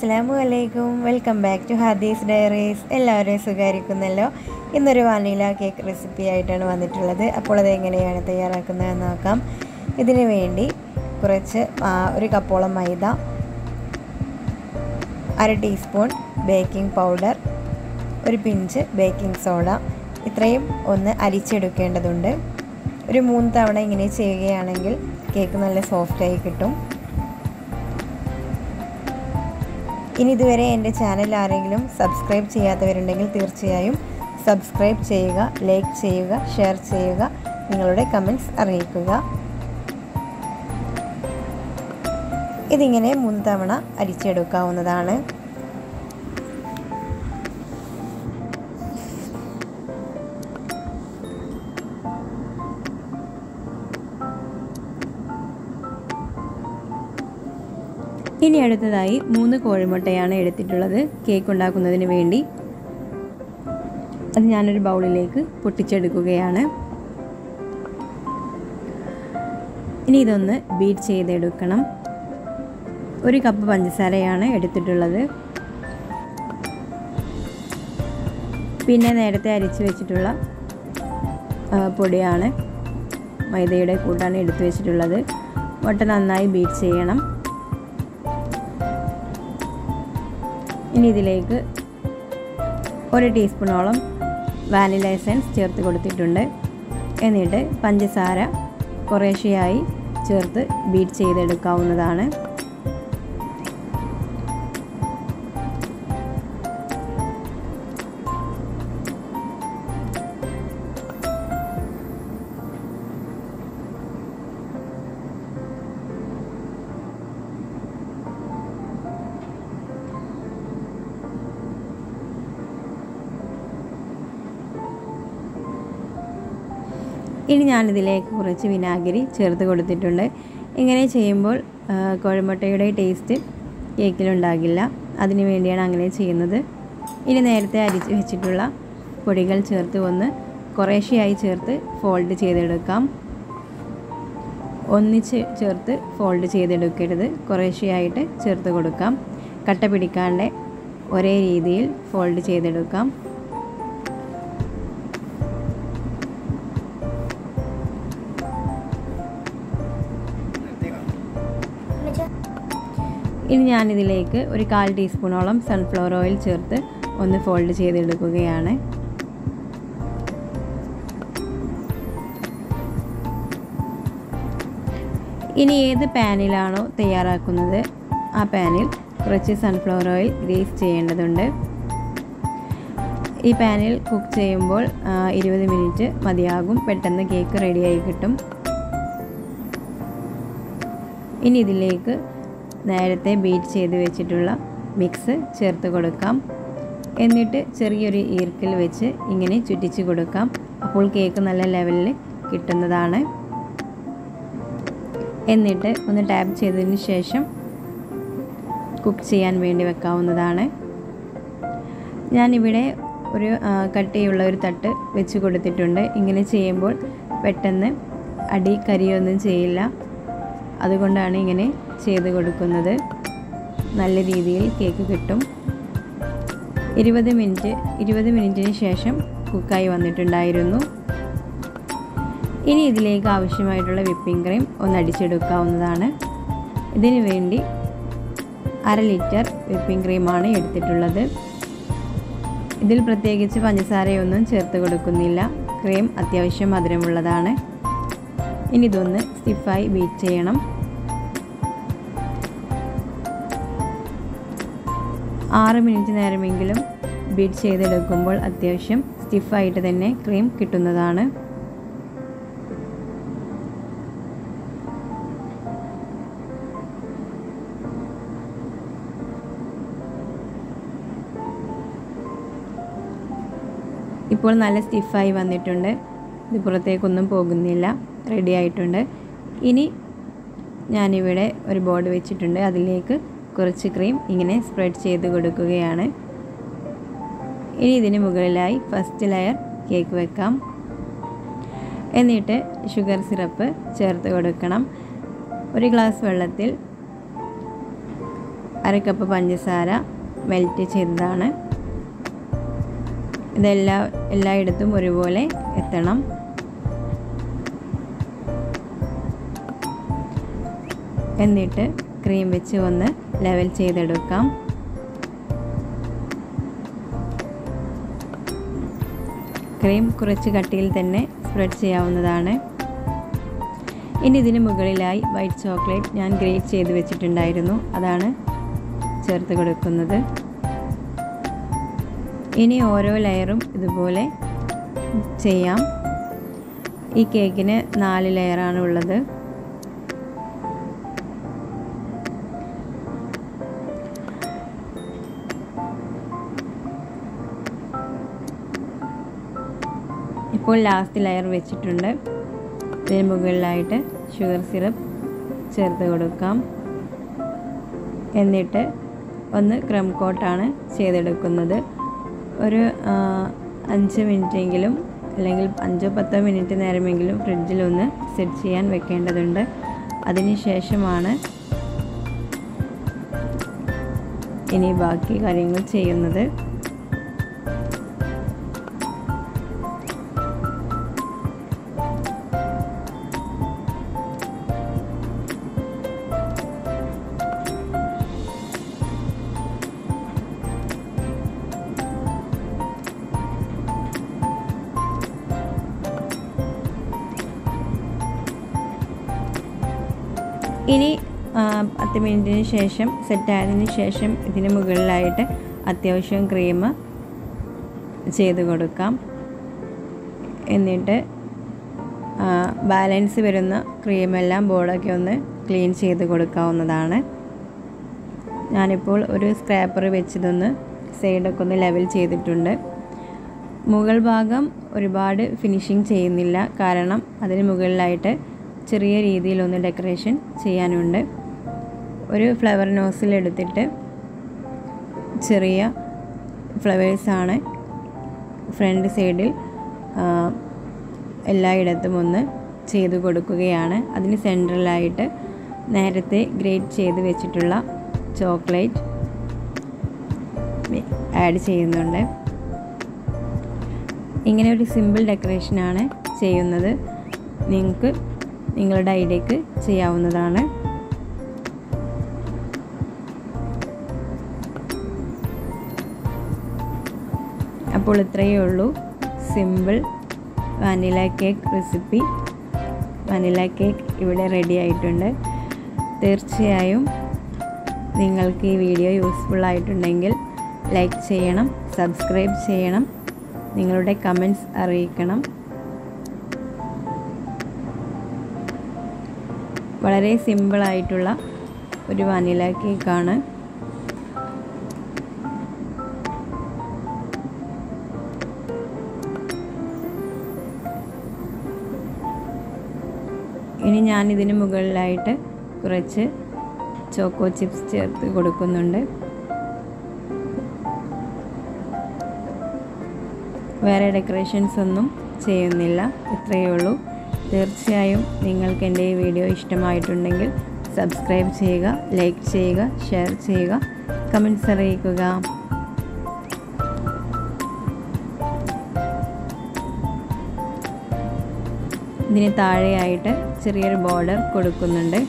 അസ്സാം വലൈക്കും welcome back to ഹദീസ് ഡയറീസ് എല്ലാവരെയും സുഖമായിരിക്കുന്നല്ലോ ഇന്നൊരു വാനില കേക്ക് റെസിപ്പി ആയിട്ടാണ് വന്നിട്ടുള്ളത് അപ്പോൾ അത് എങ്ങനെയാണ് തയ്യാറാക്കുന്നതെന്ന് നോക്കാം ഇതിന് വേണ്ടി കുറച്ച് ആ, ഒരു കപ്പോളം മൈദ അര ടീസ്പൂൺ ബേക്കിംഗ് പൗഡർ ഒരു പിഞ്ച് ബേക്കിംഗ് സോഡ ഇത്രയും ഒന്ന് അരിച്ചെടുക്കേണ്ടതുണ്ട് ഒരു മൂന്ന് തവണ ഇങ്ങനെ ചെയ്യുകയാണെങ്കിൽ കേക്ക് നല്ല സോഫ്റ്റായി കിട്ടും ഇനി ഇതുവരെ എൻ്റെ ചാനൽ ആരെങ്കിലും സബ്സ്ക്രൈബ് ചെയ്യാത്തവരുണ്ടെങ്കിൽ തീർച്ചയായും സബ്സ്ക്രൈബ് ചെയ്യുക ലൈക്ക് ചെയ്യുക ഷെയർ ചെയ്യുക നിങ്ങളുടെ കമൻറ്റ്സ് അറിയിക്കുക ഇതിങ്ങനെ മൂന്ന് തവണ അരിച്ചെടുക്കാവുന്നതാണ് ഇനി അടുത്തതായി മൂന്ന് കോഴിമുട്ടയാണ് എടുത്തിട്ടുള്ളത് കേക്ക് ഉണ്ടാക്കുന്നതിന് വേണ്ടി അത് ഞാനൊരു ബൗളിലേക്ക് പൊട്ടിച്ചെടുക്കുകയാണ് ഇനി ഇതൊന്ന് ബീറ്റ് ചെയ്തെടുക്കണം ഒരു കപ്പ് പഞ്ചസാരയാണ് എടുത്തിട്ടുള്ളത് പിന്നെ നേരത്തെ അരിച്ചു വെച്ചിട്ടുള്ള പൊടിയാണ് മൈദയുടെ കൂട്ടാണ് എടുത്തു വെച്ചിട്ടുള്ളത് മുട്ട നന്നായി ബീറ്റ് ചെയ്യണം ഇനി ഇതിലേക്ക് ഒരു ടീസ്പൂണോളം വാനില എസൻസ് ചേർത്ത് കൊടുത്തിട്ടുണ്ട് എന്നിട്ട് പഞ്ചസാര കുറേശ്ശെയായി ചേർത്ത് ബീറ്റ് ചെയ്തെടുക്കാവുന്നതാണ് ഇനി ഞാനിതിലേക്ക് കുറച്ച് വിനാഗിരി ചേർത്ത് കൊടുത്തിട്ടുണ്ട് ഇങ്ങനെ ചെയ്യുമ്പോൾ കോഴിമുട്ടയുടെ ടേസ്റ്റ് കേക്കിലുണ്ടാകില്ല അതിനു വേണ്ടിയാണ് അങ്ങനെ ചെയ്യുന്നത് ഇനി നേരത്തെ അരിച്ച് വെച്ചിട്ടുള്ള പൊടികൾ ചേർത്ത് ഒന്ന് കുറേശ്ശെയായി ചേർത്ത് ഫോൾഡ് ചെയ്തെടുക്കാം ഒന്നിച്ച് ചേർത്ത് ഫോൾഡ് ചെയ്തെടുക്കരുത് കുറേശ്ശെയായിട്ട് ചേർത്ത് കൊടുക്കാം കട്ട പിടിക്കാണ്ട് ഒരേ രീതിയിൽ ഫോൾഡ് ചെയ്തെടുക്കാം ഇനി ഞാനിതിലേക്ക് ഒരു കാൽ ടീസ്പൂണോളം സൺഫ്ലവർ ഓയിൽ ചേർത്ത് ഒന്ന് ഫോൾഡ് ചെയ്തെടുക്കുകയാണ് ഇനി ഏത് പാനിലാണോ തയ്യാറാക്കുന്നത് ആ പാനിൽ കുറച്ച് സൺഫ്ലവർ ഓയിൽ ഗ്രീസ് ചെയ്യേണ്ടതുണ്ട് ഈ പാനിൽ കുക്ക് ചെയ്യുമ്പോൾ ഇരുപത് മിനിറ്റ് മതിയാകും പെട്ടെന്ന് കേക്ക് റെഡിയായി കിട്ടും ഇനി ഇതിലേക്ക് നേരത്തെ ബീറ്റ് ചെയ്ത് വെച്ചിട്ടുള്ള മിക്സ് ചേർത്ത് കൊടുക്കാം എന്നിട്ട് ചെറിയൊരു ഈർക്കിൽ വെച്ച് ഇങ്ങനെ ചുറ്റിച്ച് കൊടുക്കാം അപ്പോൾ കേക്ക് നല്ല ലെവലിൽ കിട്ടുന്നതാണ് എന്നിട്ട് ഒന്ന് ടാപ്പ് ചെയ്തതിന് ശേഷം കുക്ക് ചെയ്യാൻ വേണ്ടി വെക്കാവുന്നതാണ് ഞാനിവിടെ ഒരു കട്ടിയുള്ള ഒരു തട്ട് വെച്ച് കൊടുത്തിട്ടുണ്ട് ഇങ്ങനെ ചെയ്യുമ്പോൾ പെട്ടെന്ന് അടി കരിയൊന്നും ചെയ്യില്ല അതുകൊണ്ടാണ് ഇങ്ങനെ ചെയ്ത് കൊടുക്കുന്നത് നല്ല രീതിയിൽ കേക്ക് കിട്ടും ഇരുപത് മിനിറ്റ് ഇരുപത് മിനിറ്റിന് ശേഷം കുക്കായി വന്നിട്ടുണ്ടായിരുന്നു ഇനി ഇതിലേക്ക് ആവശ്യമായിട്ടുള്ള വിപ്പിംഗ് ക്രീം ഒന്ന് അടിച്ചെടുക്കാവുന്നതാണ് ഇതിന് വേണ്ടി അര ലിറ്റർ വിപ്പിംഗ് ക്രീമാണ് എടുത്തിട്ടുള്ളത് ഇതിൽ പ്രത്യേകിച്ച് പഞ്ചസാരയൊന്നും ചേർത്ത് കൊടുക്കുന്നില്ല ക്രീം അത്യാവശ്യം മധുരമുള്ളതാണ് ഇനി ഇതൊന്ന് സ്റ്റിഫായി ബീറ്റ് ചെയ്യണം ആറ് മിനിറ്റ് നേരമെങ്കിലും ബീറ്റ് ചെയ്തെടുക്കുമ്പോൾ അത്യാവശ്യം സ്റ്റിഫായിട്ട് തന്നെ ക്രീം കിട്ടുന്നതാണ് ഇപ്പോൾ നല്ല സ്റ്റിഫായി വന്നിട്ടുണ്ട് ഇത് പുറത്തേക്കൊന്നും പോകുന്നില്ല റെഡി ആയിട്ടുണ്ട് ഇനി ഞാനിവിടെ ഒരു ബോർഡ് വെച്ചിട്ടുണ്ട് അതിലേക്ക് കുറച്ച് ക്രീം ഇങ്ങനെ സ്പ്രെഡ് ചെയ്ത് കൊടുക്കുകയാണ് ഇനി ഇതിന് മുകളിലായി ഫസ്റ്റ് ലെയർ കേക്ക് വെക്കാം എന്നിട്ട് ഷുഗർ സിറപ്പ് ചേർത്ത് കൊടുക്കണം ഒരു ഗ്ലാസ് വെള്ളത്തിൽ അര കപ്പ് പഞ്ചസാര മെൽറ്റ് ചെയ്തതാണ് ഇതെല്ലാ എല്ലായിടത്തും ഒരുപോലെ എത്തണം എന്നിട്ട് ക്രീം വെച്ച് ഒന്ന് ലെവൽ ചെയ്തെടുക്കാം ക്രീം കുറച്ച് കട്ടിയിൽ തന്നെ സ്പ്രെഡ് ചെയ്യാവുന്നതാണ് ഇനി ഇതിന് മുകളിലായി വൈറ്റ് ചോക്ലേറ്റ് ഞാൻ ഗ്രേറ്റ് ചെയ്ത് വെച്ചിട്ടുണ്ടായിരുന്നു അതാണ് ചേർത്ത് കൊടുക്കുന്നത് ഇനി ഓരോ ലെയറും ഇതുപോലെ ചെയ്യാം ഈ കേക്കിന് നാല് ലെയറാണ് ഉള്ളത് ഇപ്പോൾ ലാസ്റ്റ് ലെയർ വെച്ചിട്ടുണ്ട് ഇതിന് മുകളിലായിട്ട് ഷുഗർ സിറപ്പ് ചേർത്ത് കൊടുക്കാം എന്നിട്ട് ഒന്ന് ക്രം കോട്ടാണ് ചെയ്തെടുക്കുന്നത് ഒരു അഞ്ച് മിനിറ്റെങ്കിലും അല്ലെങ്കിൽ അഞ്ചോ പത്തോ മിനിറ്റ് നേരമെങ്കിലും ഫ്രിഡ്ജിലൊന്ന് സെറ്റ് ചെയ്യാൻ വെക്കേണ്ടതുണ്ട് അതിന് ശേഷമാണ് ഇനി ബാക്കി കാര്യങ്ങൾ ചെയ്യുന്നത് ഇനി പത്ത് മിനിറ്റിന് ശേഷം സെറ്റായതിന് ശേഷം ഇതിന് മുകളിലായിട്ട് അത്യാവശ്യം ക്രീം ചെയ്ത് കൊടുക്കാം എന്നിട്ട് ബാലൻസ് വരുന്ന ക്രീമെല്ലാം ബോർഡൊക്കെ ഒന്ന് ക്ലീൻ ചെയ്ത് കൊടുക്കാവുന്നതാണ് ഞാനിപ്പോൾ ഒരു സ്ക്രാപ്പർ വെച്ചതൊന്ന് സൈഡൊക്കെ ഒന്ന് ലെവൽ ചെയ്തിട്ടുണ്ട് മുകൾ ഭാഗം ഒരുപാട് ഫിനിഷിങ് ചെയ്യുന്നില്ല കാരണം അതിന് മുകളിലായിട്ട് ചെറിയ രീതിയിലൊന്ന് ഡെക്കറേഷൻ ചെയ്യാനുണ്ട് ഒരു ഫ്ലവർ നോസിൽ എടുത്തിട്ട് ചെറിയ ഫ്ലവേഴ്സാണ് ഫ്രണ്ട് സൈഡിൽ എല്ലായിടത്തും ഒന്ന് ചെയ്ത് കൊടുക്കുകയാണ് അതിന് സെൻട്രലായിട്ട് നേരത്തെ ഗ്രേറ്റ് ചെയ്ത് വെച്ചിട്ടുള്ള ചോക്ലേറ്റ് ആഡ് ചെയ്യുന്നുണ്ട് ഇങ്ങനെ ഒരു സിമ്പിൾ ഡെക്കറേഷനാണ് ചെയ്യുന്നത് നിങ്ങൾക്ക് നിങ്ങളുടെ ഐഡിയക്ക് ചെയ്യാവുന്നതാണ് അപ്പോൾ ഇത്രയേ ഉള്ളൂ simple vanilla cake recipe vanilla cake ഇവിടെ റെഡി ആയിട്ടുണ്ട് തീർച്ചയായും നിങ്ങൾക്ക് ഈ വീഡിയോ യൂസ്ഫുൾ ആയിട്ടുണ്ടെങ്കിൽ ലൈക്ക് ചെയ്യണം സബ്സ്ക്രൈബ് ചെയ്യണം നിങ്ങളുടെ കമൻസ് അറിയിക്കണം വളരെ സിമ്പിളായിട്ടുള്ള ഒരു വനില കേക്കാണ് ഇനി ഞാൻ ഇതിന് മുകളിലായിട്ട് കുറച്ച് ചോക്കോ ചിപ്സ് ചേർത്ത് കൊടുക്കുന്നുണ്ട് വേറെ ഡെക്കറേഷൻസ് ഒന്നും ചെയ്യുന്നില്ല ഇത്രയേ ഉള്ളൂ തീർച്ചയായും നിങ്ങൾക്ക് എൻ്റെ ഈ വീഡിയോ ഇഷ്ടമായിട്ടുണ്ടെങ്കിൽ സബ്സ്ക്രൈബ് ചെയ്യുക ലൈക്ക് ചെയ്യുക ഷെയർ ചെയ്യുക കമൻസ് അറിയിക്കുക ഇതിന് താഴെയായിട്ട് ചെറിയൊരു ബോർഡർ കൊടുക്കുന്നുണ്ട്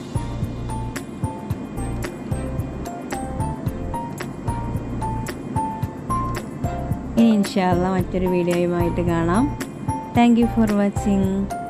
ഇനി ഇൻഷാല്ല മറ്റൊരു വീഡിയോയുമായിട്ട് കാണാം താങ്ക് യു ഫോർ വാച്ചിങ്